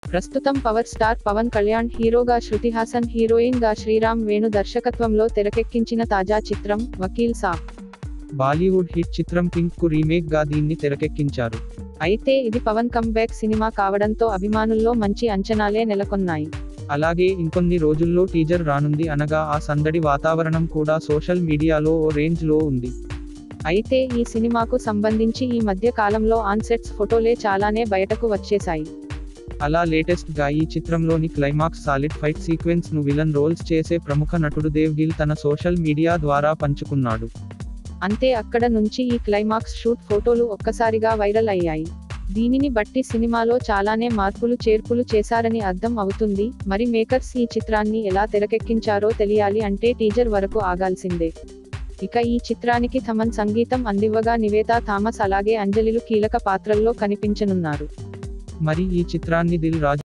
ప్రస్తుతం power star Pawan Kalyan హీరోగా శృతి Haasan heroine గా శ్రీరామ్ వేణు దర్శకత్వంలో తెరకెక్కించిన తాజా చిత్రం వకీల్ సాబ్ బాలీవుడ్ హిట్ చిత్రం పింక్ కు రీమేక్ గా దీన్ని తెరకెక్కించారు అయితే ఇది పవన్ కంబ్యాక్ సినిమా కావడంతో అభిమానుల్లో మంచి అంచనాలే నెలకొన్నాయి అలాగే ఇంకొన్ని రోజుల్లో టీజర్ రానుంది అనగా ఆ సందడి వాతావరణం కూడా సోషల్ మీడియాలో ఓ రేంజ్ లో ఉంది అయితే ఈ సినిమాకు సంబంధించి ఈ మధ్య కాలంలో ఆన్సెట్స్ ఫోటోలే చాలానే బయటకు వచ్చేశాయి అలా లేటెస్ట్ గా ఈ చిత్రంలోని క్లైమాక్స్ సాలిడ్ ఫైట్ సీక్వెన్స్ ను విలన్ రోల్స్ చేసే ప్రముఖ నటుడు దేవ్ గిల్ తన సోషల్ మీడియా ద్వారా పంచుకున్నాడు అంతే అక్కడ నుంచి ఈ క్లైమాక్స్ షూట్ ఫోటోలు ఒక్కసారిగా వైరల్ అయ్యాయి దీనిని బట్టి సినిమాలో చాలానే మార్పులు చేర్పులు చేశారని అర్థం అవుతుంది మరి మేకర్స్ ఈ చిత్రాన్ని ఎలా తెరకెక్కించారో తెలియాలి అంటే టీజర్ వరకు ఆగాల్సిందే ఇక ఈ చిత్రానికి థమన్ సంగీతం అందివ్వగా నివేతా థామస్ అలాగే అంజలిలు కీలక పాత్రల్లో కనిపించనున్నారు మరి ఈ చిత్రాన్ని దిల్ రాజు